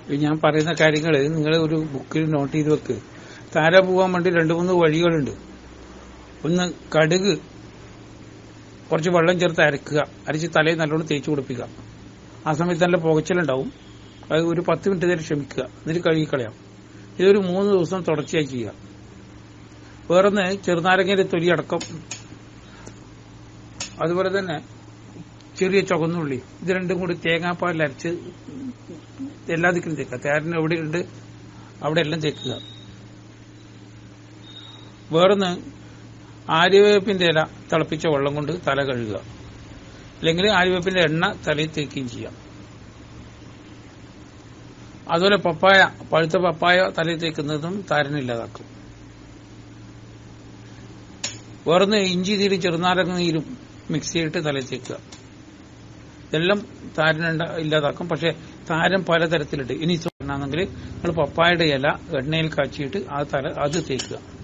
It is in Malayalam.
ഈ ഞാൻ പറയുന്ന കാര്യങ്ങൾ നിങ്ങൾ ഒരു ബുക്കിൽ നോട്ട് ചെയ്ത് വെക്ക് താര പോകാൻ വേണ്ടി രണ്ട് മൂന്ന് വഴികളുണ്ട് ഒന്ന് കടുക് കുറച്ച് വെള്ളം ചേർത്ത് അരക്കുക അരച്ച് തലയിൽ നല്ലോണം തേച്ച് പിടിപ്പിക്കുക ആ സമയത്ത് നല്ല പുകച്ചിലുണ്ടാവും അത് ഒരു പത്ത് മിനിറ്റ് നേരം ക്ഷമിക്കുക എന്നിട്ട് കഴുകിക്കളയാം ഇതൊരു മൂന്ന് ദിവസം തുടർച്ചയായി ചെയ്യുക വേറൊന്ന് ചെറുനാരങ്ങയുടെ തൊലി അടക്കം അതുപോലെ തന്നെ ചെറിയ ചുവന്നുള്ളി ഇത് രണ്ടും കൂടി തേങ്ങാപ്പാലിൽ അരച്ച് എല്ലാ ദിക്കിലും തേക്കുക തേരന് എവിടെയുണ്ട് അവിടെ എല്ലാം തേക്കുക വേറൊന്ന് ആര്യവേപ്പിന്റെ ഇല തിളപ്പിച്ച വെള്ളം കൊണ്ട് തല കഴുകുക അല്ലെങ്കിൽ ആര്യവേപ്പിന്റെ എണ്ണ തലയിൽ തേക്കുകയും ചെയ്യാം അതുപോലെ പപ്പായ പഴുത്ത പപ്പായ തലയിൽ തേക്കുന്നതും താരനില്ലാതാക്കും വേറൊന്ന് ഇഞ്ചി നീരും ചെറുനാരങ്ങ നീരും മിക്സ് ചെയ്തിട്ട് തലയിൽ തേക്കുക ഇതെല്ലാം താരൻ ഇല്ലാതാക്കും പക്ഷെ താരം പലതരത്തിലുണ്ട് ഇനി ആണെങ്കിൽ നിങ്ങൾ പപ്പായയുടെ ഇല എണ്ണയിൽ കാച്ചിയിട്ട് ആ തല അത് തേക്കുക